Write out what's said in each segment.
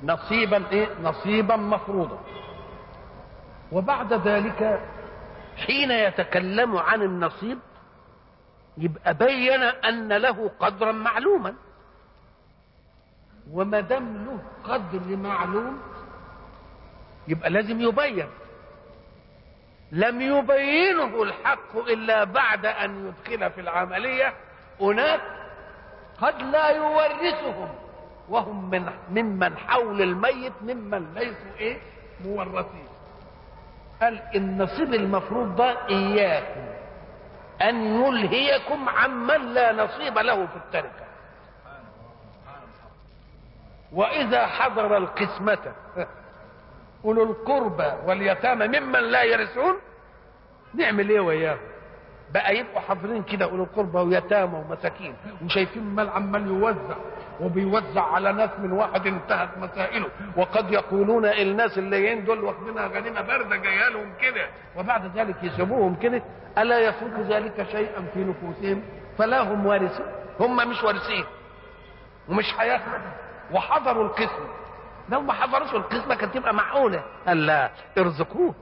نصيبا ايه نصيبا مفروضا وبعد ذلك حين يتكلم عن النصيب يبقى بين ان له قدرا معلوما وما دام له قدر معلوم يبقى لازم يبين لم يبينه الحق الا بعد ان يدخل في العمليه اناس قد لا يورثهم وهم من ممن حول الميت ممن ليسوا ايه مورثين قال النصيب المفروض ده اياكم ان يلهيكم عمن لا نصيب له في التركه واذا حضر القسمه اولو القربى واليتامى ممن لا يرثون نعمل ايه وياهم بقى يبقوا حاضرين كده اولو القربى ويتامى ومساكين وشايفين المال عمال يوزع وبيوزع على ناس من واحد انتهت مسائله وقد يقولون الناس اللي جايين دول واخدينها غنيمه بارده جايه لهم كده وبعد ذلك يسيبوهم كده الا يفوت ذلك شيئا في نفوسهم فلا هم وارثون هم مش وارثين ومش هياخدوا وحضروا القسمه لو ما حضروش القسمه كانت تبقى معقوله قال لا ارزقوه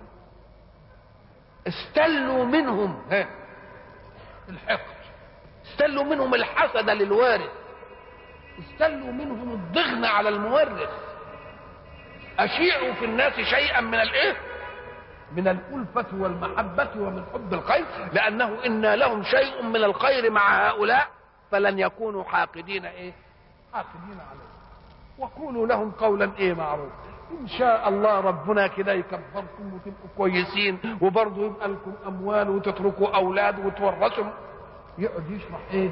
استلوا منهم ها الحقد استلوا منهم الحسد للوارث استلوا منهم الضغن على المورث اشيعوا في الناس شيئا من الايه من الألفة والمحبة ومن حب الخير لأنه إن لهم شيء من الخير مع هؤلاء فلن يكونوا حاقدين إيه؟ حاقدين عليه وقولوا لهم قولا إيه معروف إن شاء الله ربنا كده يكبركم وتبقوا كويسين وبرضه يبقى لكم أموال وتتركوا أولاد وتورثوا يقعد يشرح إيه؟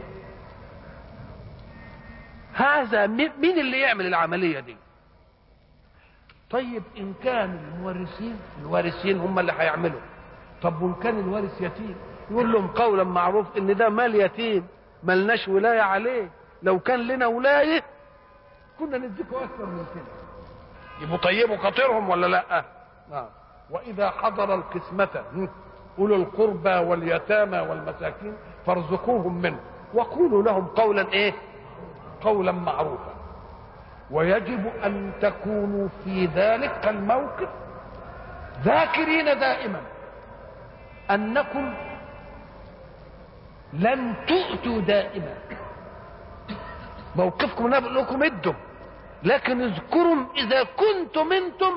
هذا مين اللي يعمل العملية دي طيب إن كان المورثين الوارثين هم اللي هيعملوا طب وإن كان الوارث يتيم يقول لهم قولا معروف إن ده مال يتيم ملناش ولاية عليه لو كان لنا ولاية كنا نديكوا أكثر من كده يبقوا طيبوا خاطرهم ولا لا آه. وإذا حضر القسمة أولو القربى واليتامى والمساكين فارزقوهم منه وقولوا لهم قولا إيه قولا معروفا ويجب ان تكونوا في ذلك الموقف ذاكرين دائما انكم لن تؤتوا دائما موقفكم انا بقول لكم ادوا لكن اذكروا اذا كنتم انتم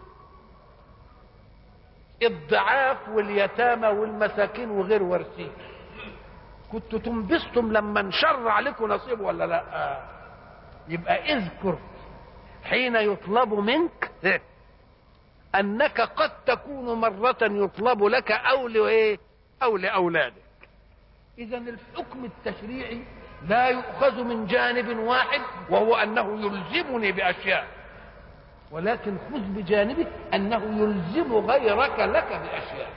الضعاف واليتامى والمساكين وغير وارثين كنتوا تنبسطم لما انشر عليكم نصيب ولا لا يبقى اذكر حين يطلب منك انك قد تكون مرة يطلب لك او لايه او لاولادك اذا الحكم التشريعي لا يؤخذ من جانب واحد وهو انه يلزمني باشياء ولكن خذ بجانبه انه يلزم غيرك لك باشياء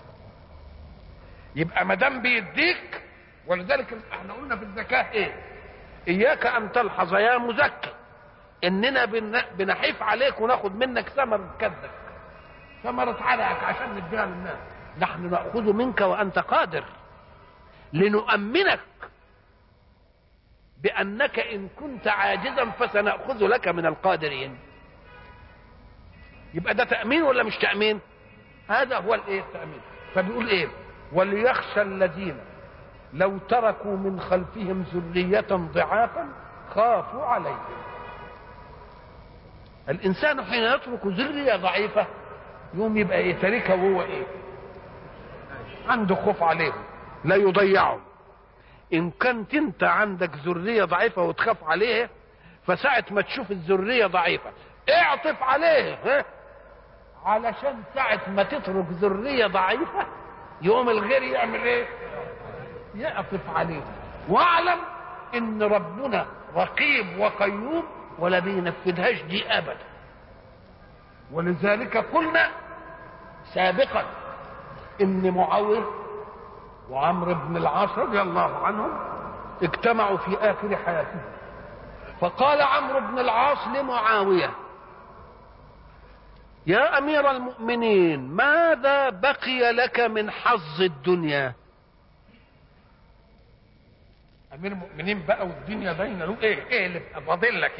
يبقى ما دام بيديك ولذلك احنا قلنا في الزكاه ايه اياك ان تلحظ يا مزكي اننا بنحيف عليك وناخد منك ثمرة كدك ثمرة عرقك عشان نديها للناس نحن ناخذ منك وانت قادر لنؤمنك بانك ان كنت عاجزا فسناخذ لك من القادرين يبقى ده تامين ولا مش تامين هذا هو الايه التامين فبيقول ايه وليخشى الذين لو تركوا من خلفهم ذرية ضعافا خافوا عليهم الإنسان حين يترك ذرية ضعيفة يوم يبقى إيه تاركها وهو إيه عنده خوف عليهم لا يضيعهم إن كنت أنت عندك ذرية ضعيفة وتخاف عليها فساعة ما تشوف الذرية ضعيفة اعطف عليه ها علشان ساعة ما تترك ذرية ضعيفة يوم الغير يعمل ايه يعطف عليه واعلم ان ربنا رقيب وقيوم ولا بينفذهاش دي ابدا ولذلك قلنا سابقا ان معاويه وعمرو بن العاص رضي الله عنهم اجتمعوا في اخر حياتهم فقال عمرو بن العاص لمعاويه يا امير المؤمنين ماذا بقي لك من حظ الدنيا امير المؤمنين بقى والدنيا باينه له ايه ايه اللي فاضل لك